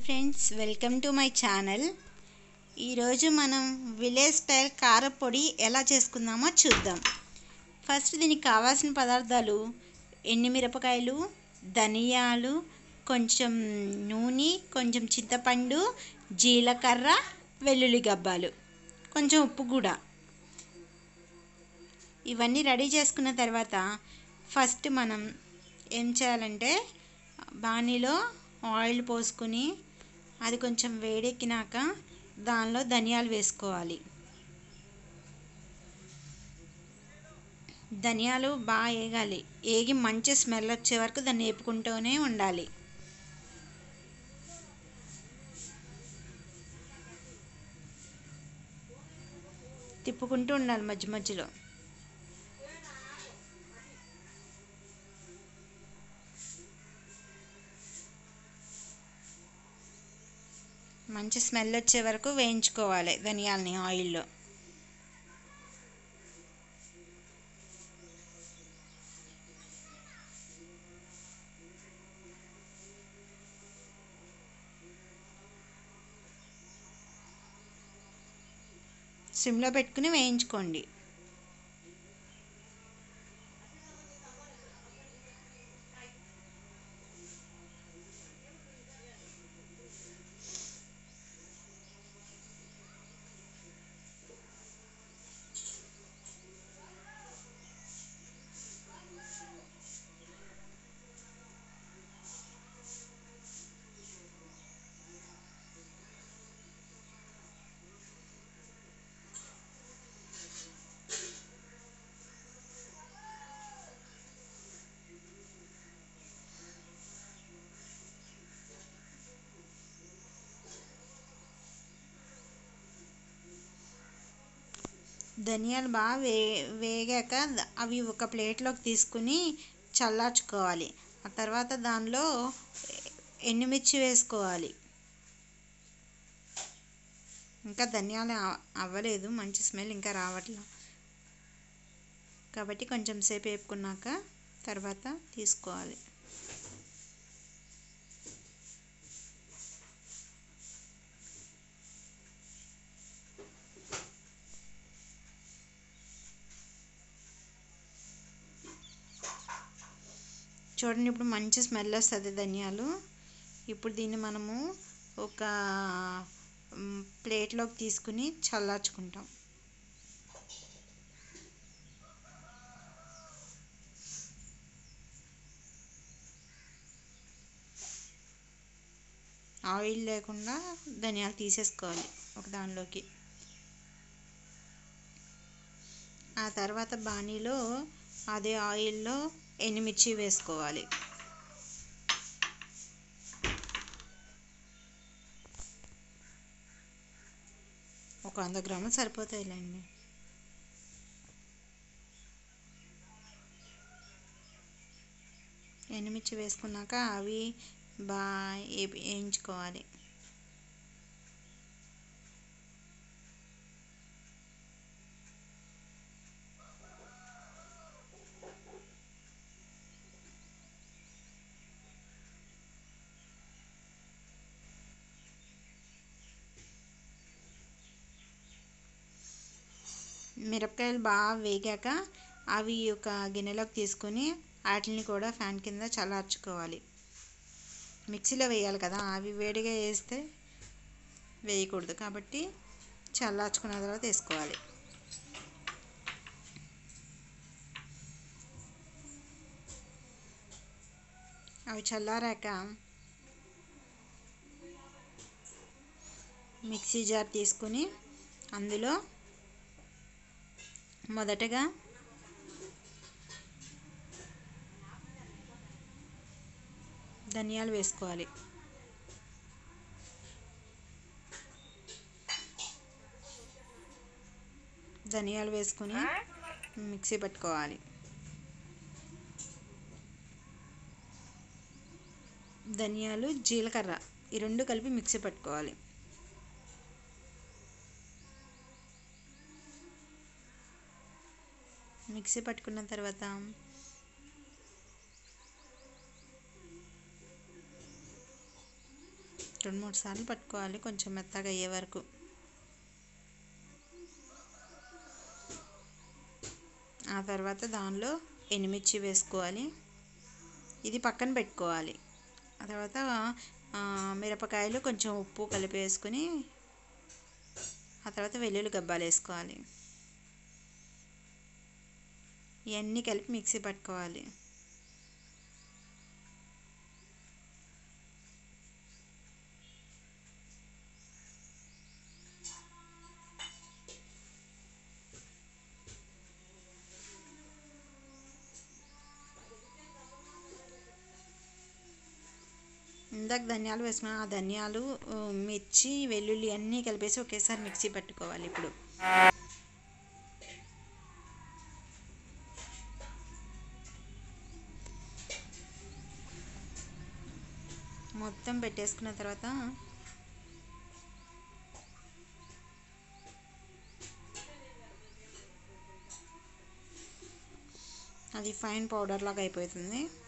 friends welcome to my channel ఈరోజు మనం village style కారపొడి ఎలా చేసుకుందామో చూద్దాం ఫస్ట్ దీనికి కావాల్సిన పదార్థాలు ఎండుమిరపకాయలు ధనియాలు కొంచెం నూనె కొంచెం చింతపండు జీలకర్ర వెల్లుల్లి గబ్బాలు కొంచెం ఉప్పు కూడా ఇవన్నీ రెడీ చేసుకున్న తర్వాత ఫస్ట్ మనం ఏం చేయాలంటే బాణీలో ఆయిల్ పోసుకుని అది కొంచెం వేడెక్కినాక దానిలో ధనియాలు వేసుకోవాలి ధనియాలు బాగా వేగాలి వేగి మంచి స్మెల్ వచ్చే వరకు దాన్ని వేపుకుంటూనే ఉండాలి తిప్పుకుంటూ ఉండాలి మధ్య మధ్యలో మంచి స్మెల్ వచ్చే వరకు వేయించుకోవాలి ధనియాలని ఆయిల్లో సిమ్లో పెట్టుకుని వేయించుకోండి ధనియాలు బాగా వే వేగాక అవి ఒక ప్లేట్లోకి తీసుకుని చల్లార్చుకోవాలి ఆ తర్వాత దానిలో ఎండుమిర్చి వేసుకోవాలి ఇంకా ధనియాలు అవ్వలేదు మంచి స్మెల్ ఇంకా రావట్లేదు కాబట్టి కొంచెం సేపు వేపుకున్నాక తర్వాత తీసుకోవాలి చూడండి ఇప్పుడు మంచి స్మెల్ వస్తుంది ధనియాలు ఇప్పుడు దీన్ని మనము ఒక ప్లేట్లోకి తీసుకుని చల్లార్చుకుంటాం ఆయిల్ లేకుండా ధనియాలు తీసేసుకోవాలి ఒక దానిలోకి ఆ తర్వాత బాణీలో అదే ఆయిల్లో ఎండుమిర్చి వేసుకోవాలి ఒక వంద గ్రాములు సరిపోతాయిలేండి ఎండుమిర్చి వేసుకున్నాక అవి బాగా వేయించుకోవాలి మిరపకాయలు బాగా వేగాక అవి ఒక గిన్నెలోకి తీసుకొని వాటిని కూడా ఫ్యాన్ కింద చల్లార్చుకోవాలి మిక్సీలో వేయాలి కదా అవి వేడిగా వేస్తే వేయకూడదు కాబట్టి చల్లార్చుకున్న తర్వాత వేసుకోవాలి అవి చల్లారాక మిక్సీ జార్ తీసుకుని అందులో మొదటగా ధనియాలు వేసుకోవాలి ధనియాలు వేసుకొని మిక్సీ పట్టుకోవాలి ధనియాలు జీలకర్ర ఈ రెండు కలిపి మిక్సీ పట్టుకోవాలి మిక్సీ పట్టుకున్న తర్వాత రెండు మూడు సార్లు పట్టుకోవాలి కొంచెం మెత్తగా అయ్యే వరకు ఆ తర్వాత దానిలో ఎండుమిర్చి వేసుకోవాలి ఇది పక్కన పెట్టుకోవాలి ఆ తర్వాత మిరపకాయలు కొంచెం ఉప్పు కలిపి వేసుకుని ఆ తర్వాత వెల్లుల్లి గబ్బాలు వేసుకోవాలి ఇవన్నీ కలిపి మిక్సీ పట్టుకోవాలి ఇందాక ధనియాలు వేసుకున్న ఆ ధనియాలు మిర్చి వెల్లుల్లి అన్నీ కలిపేసి ఒకేసారి మిక్సీ పట్టుకోవాలి ఇప్పుడు మొత్తం పెట్టేసుకున్న తర్వాత అది ఫైన్ పౌడర్ లాగా అయిపోతుంది